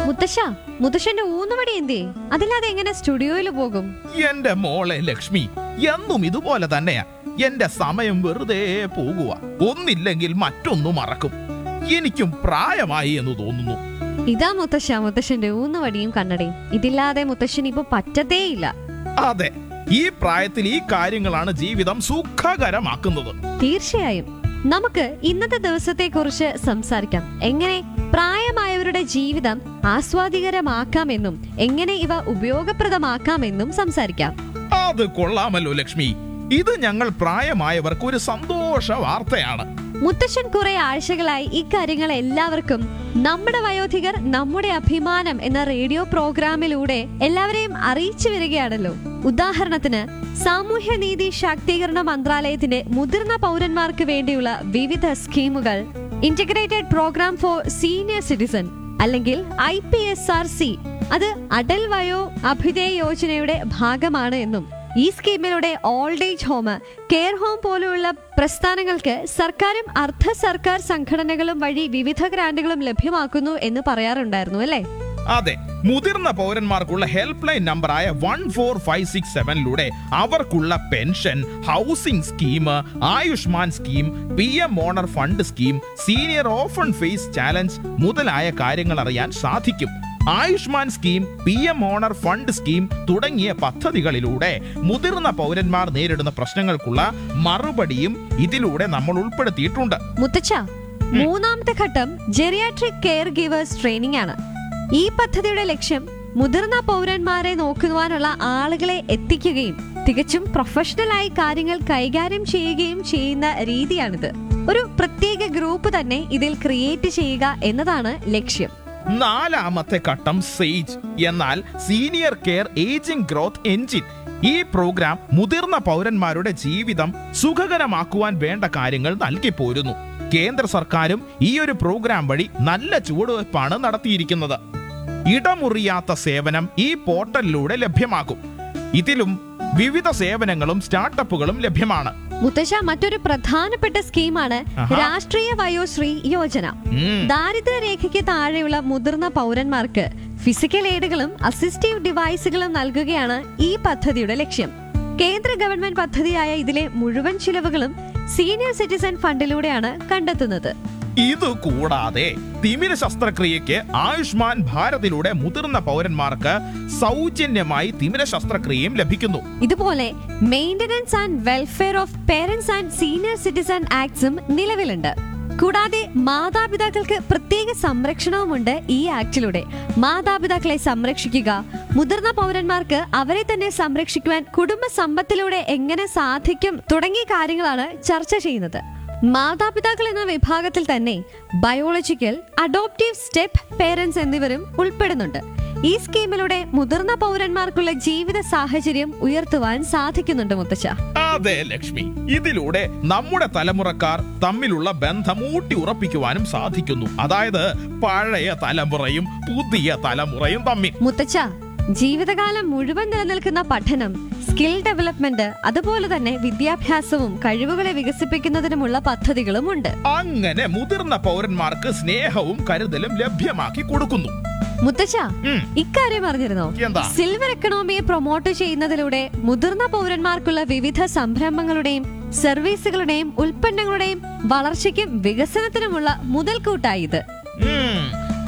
മുത്തശ്ശ മുത്തശ്ശന്റെ ഊന്നുവടി എന്തേ അതില്ലാതെ എങ്ങനെ സ്റ്റുഡിയോയിൽ പോകും എന്റെ മോളെ ലക്ഷ്മി എന്നും ഇതുപോലെ തന്നെയാ എന്റെ സമയം വെറുതെ പോകുക ഒന്നില്ലെങ്കിൽ മറ്റൊന്നു മറക്കും എനിക്കും പ്രായമായി എന്ന് തോന്നുന്നു ഇതാ മുത്തശ്ശ മുത്തശ്ശന്റെ ഊന്നുവടിയും കണ്ണടയും ഇതില്ലാതെ മുത്തശ്ശൻ ഇപ്പൊ പറ്റത്തേയില്ല അതെ ഈ പ്രായത്തിൽ ഈ കാര്യങ്ങളാണ് ജീവിതം സുഖകരമാക്കുന്നത് തീർച്ചയായും നമുക്ക് ഇന്നത്തെ ദിവസത്തെ കുറിച്ച് സംസാരിക്കാം എങ്ങനെ പ്രായമായവരുടെ ജീവിതം ആസ്വാദികരമാക്കാമെന്നും എങ്ങനെ ഇവ ഉപയോഗപ്രദമാക്കാമെന്നും സംസാരിക്കാം അത് കൊള്ളാമല്ലോ ലക്ഷ്മി ഇത് ഞങ്ങൾ പ്രായമായവർക്ക് ഒരു സന്തോഷ വാർത്തയാണ് മുത്തശ്ശൻ കുറെ ആഴ്ചകളായി ഇക്കാര്യങ്ങൾ എല്ലാവർക്കും നമ്മുടെ വയോധികർ നമ്മുടെ അഭിമാനം എന്ന റേഡിയോ പ്രോഗ്രാമിലൂടെ എല്ലാവരെയും അറിയിച്ചു വരികയാണല്ലോ ഉദാഹരണത്തിന് സാമൂഹ്യനീതി ശാക്തീകരണ മന്ത്രാലയത്തിന്റെ മുതിർന്ന പൗരന്മാർക്ക് വേണ്ടിയുള്ള വിവിധ സ്കീമുകൾ integrated program for senior citizen അല്ലെങ്കിൽ I P S R C അത് അടൽ വയോ അഭ്യുദയ യോജനയുടെ ഭാഗമാണ് എന്നും ഈ സ്കീമിലൂടെ old age home care home പോലെയുള്ള പ്രസ്ഥാനങ്ങൾക്ക് സർക്കാരും അർദ്ധ സർക്കാർ സംഘടനകളും വഴി വിവിധ ഗ്രാന്റുകളും ലഭ്യമാക്കുന്നു എന്ന് പറയാറുണ്ടായിരുന്നു അല്ലേ അതെ മുതിർന്ന പൗരന്മാർക്കുള്ള ഹെൽപ്പ് ലൈൻ നമ്പറായ വൺ ഫോർ ഫൈവ് സിക്സ് സെവനിലൂടെ അവർക്കുള്ള pension housing scheme Ayushman scheme P M honour fund scheme senior ഓഫൺ ഫേസ് ചാലഞ്ച് മുതലായ കാര്യങ്ങൾ അറിയാൻ സാധിക്കും Ayushman scheme P M honour fund scheme തുടങ്ങിയ പദ്ധതികളിലൂടെ മുതിർന്ന പൗരന്മാർ നേരിടുന്ന പ്രശ്നങ്ങൾക്കുള്ള മറുപടിയും ഇതിലൂടെ നമ്മൾ ഉൾപ്പെടുത്തിയിട്ടുണ്ട് മുത്തച്ഛ മൂന്നാമത്തെ ഘട്ടം ജെറിയാട്രിക് കെയർ ഗിവേഴ്സ് ട്രെയിനിങ് ആണ് ഈ പദ്ധതിയുടെ ലക്ഷ്യം മുതിർന്ന പൗരന്മാരെ നോക്കുവാനുള്ള ആളുകളെ എത്തിക്കുകയും തികച്ചും പ്രൊഫഷണലായി കാര്യങ്ങൾ കൈകാര്യം ചെയ്യുകയും ചെയ്യുന്ന രീതിയാണിത് ഒരു പ്രത്യേക ഗ്രൂപ്പ് തന്നെ ഇതിൽ ക്രിയേറ്റ് ചെയ്യുക എന്നതാണ് ലക്ഷ്യം നാലാമത്തെ ഘട്ടം സേജ് എന്നാൽ senior care ageing growth engine ഈ പ്രോഗ്രാം മുതിർന്ന പൗരന്മാരുടെ ജീവിതം സുഖകരമാക്കുവാൻ വേണ്ട കാര്യങ്ങൾ നൽകി പോരുന്നു കേന്ദ്ര സർക്കാരും ഈ ഒരു പ്രോഗ്രാം വഴി നല്ല ചുവടുവയ്പ്പാണ് നടത്തിയിരിക്കുന്നത് ഇടമുറിയാത്ത സേവനം ഈ പോർട്ടലിലൂടെ ലഭ്യമാകും ഇതിലും വിവിധ സേവനങ്ങളും സ്റ്റാർട്ടപ്പുകളും ലഭ്യമാണ് മുത്തശ്ശ മറ്റൊരു പ്രധാനപ്പെട്ട സ്കീമാണ് ആഹാ. രാഷ്ട്രീയ വയോശ്രീ യോജന ഉം. ദാരിദ്ര്യരേഖയ്ക്ക് താഴെയുള്ള മുതിർന്ന പൗരന്മാർക്ക് ഫിസിക്കൽ എയ്ഡുകളും അസിസ്റ്റീവ് ഡിവൈസുകളും നൽകുകയാണ് ഈ പദ്ധതിയുടെ ലക്ഷ്യം കേന്ദ്ര ഗവൺമെന്റ് പദ്ധതിയായ ഇതിലെ മുഴുവൻ ചിലവുകളും സീനിയർ സിറ്റിസൺ ഫണ്ടിലൂടെയാണ് കണ്ടെത്തുന്നത് ഇത് കൂടാതെ തിമിര ശസ്ത്രക്രിയയ്ക്ക് ആയുഷ്മാൻ ഭാരതിലൂടെ മുതിർന്ന പൗരന്മാർക്ക് സൗജന്യമായി തിമിര ശസ്ത്രക്രിയയും ലഭിക്കുന്നു ഇതുപോലെ maintenance and welfare of parents and senior citizen ആക്ട്സും നിലവിലുണ്ട് കൂടാതെ മാതാപിതാക്കൾക്ക് പ്രത്യേക സംരക്ഷണവുമുണ്ട് ഈ ആക്ടിലൂടെ മാതാപിതാക്കളെ സംരക്ഷിക്കുക മുതിർന്ന പൗരന്മാർക്ക് അവരെ തന്നെ സംരക്ഷിക്കുവാൻ കുടുംബ സമ്പത്തിലൂടെ എങ്ങനെ സാധിക്കും തുടങ്ങിയ കാര്യങ്ങളാണ് ചർച്ച ചെയ്യുന്നത് മാതാപിതാക്കൾ എന്ന വിഭാഗത്തിൽ തന്നെ ബയോളജിക്കൽ അഡോപ്റ്റീവ് സ്റ്റെപ്പ് പേരൻസ് എന്നിവരും ഉൾപ്പെടുന്നുണ്ട് ഈ സ്കീമിലൂടെ മുതിർന്ന പൗരന്മാർക്കുള്ള ജീവിത സാഹചര്യം ഉയർത്തുവാൻ സാധിക്കുന്നുണ്ട് മുത്തച്ഛ അതെ ലക്ഷ്മി ഇതിലൂടെ നമ്മുടെ തലമുറക്കാർ തമ്മിലുള്ള ബന്ധം ഊട്ടി ഉറപ്പിക്കുവാനും സാധിക്കുന്നു അതായത് പഴയ തലമുറയും പുതിയ തലമുറയും തമ്മിൽ മുത്തച്ഛ ജീവിതകാലം മുഴുവൻ നിലനിൽക്കുന്ന പഠനം സ്കിൽ ഡെവലപ്മെന്റ് അതുപോലെ തന്നെ വിദ്യാഭ്യാസവും കഴിവുകളെ വികസിപ്പിക്കുന്നതിനുമുള്ള പദ്ധതികളും ഉണ്ട് അങ്ങനെ മുതിർന്ന പൗരന്മാർക്ക് സ്നേഹവും കരുതലും ലഭ്യമാക്കി കൊടുക്കുന്നു മുത്തച്ഛ ഉം. ഇക്കാര്യം അറിഞ്ഞിരുന്നോ എന്താ? സിൽവർ എക്കണോമിയെ പ്രൊമോട്ട് ചെയ്യുന്നതിലൂടെ മുതിർന്ന പൗരന്മാർക്കുള്ള വിവിധ സംരംഭങ്ങളുടെയും സർവീസുകളുടെയും ഉൽപ്പന്നങ്ങളുടെയും വളർച്ചയ്ക്കും വികസനത്തിനുമുള്ള മുതൽക്കൂട്ടായി ഇത് ഉം.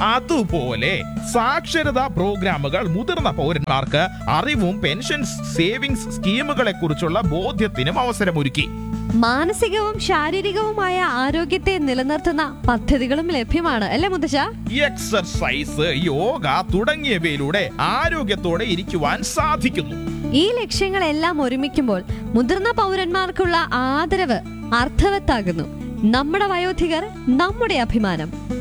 അതുപോലെ സാക്ഷരതാ പ്രോഗ്രാമുകൾ മുതിർന്ന പൗരന്മാർക്ക് അറിവും പെൻഷൻ സേവിങ്സ് സ്കീമുകളെ കുറിച്ചുള്ള ബോധ്യത്തിനും അവസരമൊരുക്കി മാനസികവും ശാരീരികവുമായ ആരോഗ്യത്തെ നിലനിർത്തുന്ന പദ്ധതികളും ലഭ്യമാണ് അല്ലേ മുത്തശ്ശ എക്സർസൈസ് യോഗ തുടങ്ങിയവയിലൂടെ ആരോഗ്യത്തോടെ ഇരിക്കുവാൻ സാധിക്കുന്നു ഈ ലക്ഷ്യങ്ങളെല്ലാം ഒരുമിക്കുമ്പോൾ മുതിർന്ന പൗരന്മാർക്കുള്ള ആദരവ് അർത്ഥവത്താകുന്നു നമ്മുടെ വയോധികർ നമ്മുടെ അഭിമാനം